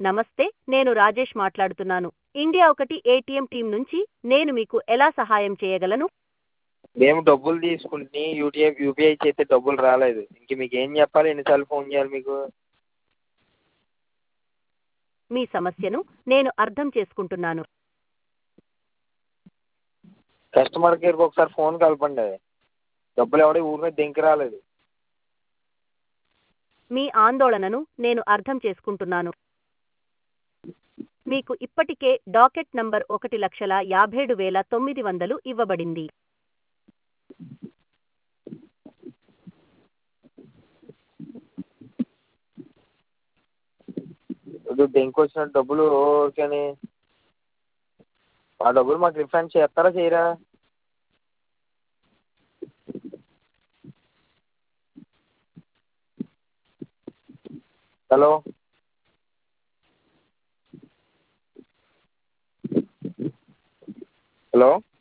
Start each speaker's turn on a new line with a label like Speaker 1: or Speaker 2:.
Speaker 1: నమస్తే నేను రాజేష్ మాట్లాడుతున్నాను ఇండియా ఒకటి ఏటీఎం టీం నుంచి నేను మీకు ఎలా సహాయం చేయగలను
Speaker 2: మేము డబ్బులు తీసుకుంటే యూటీఐ యూపీఐ చేస్తే డబ్బులు రాలేదు ఇంక మీకు ఏం చెప్పాలి ఎన్నిసార్లు ఫోన్ చేయాలి మీకు
Speaker 1: మీ సమస్యను నేను అర్థం చేసుకుంటున్నాను
Speaker 2: కస్టమర్ కేర్కి ఒకసారి ఫోన్ కలపండి డబ్బులు ఎవడో ఊరి మీద దింకి రాలేదు
Speaker 1: మీ ఆందోళనను నేను అర్థం చేసుకుంటున్నాను మీకు ఇప్పటికే డాకెట్ నంబర్ ఒకటి లక్షల యాభైడు వేల తొమ్మిది వందలు ఇవ్వబడింది
Speaker 2: ఇది దింకి వచ్చిన డబ్బులు ఊరికని ఆ డబ్బులు మాకు రిఫండ్ చేస్తారా చేయరా హలో హలో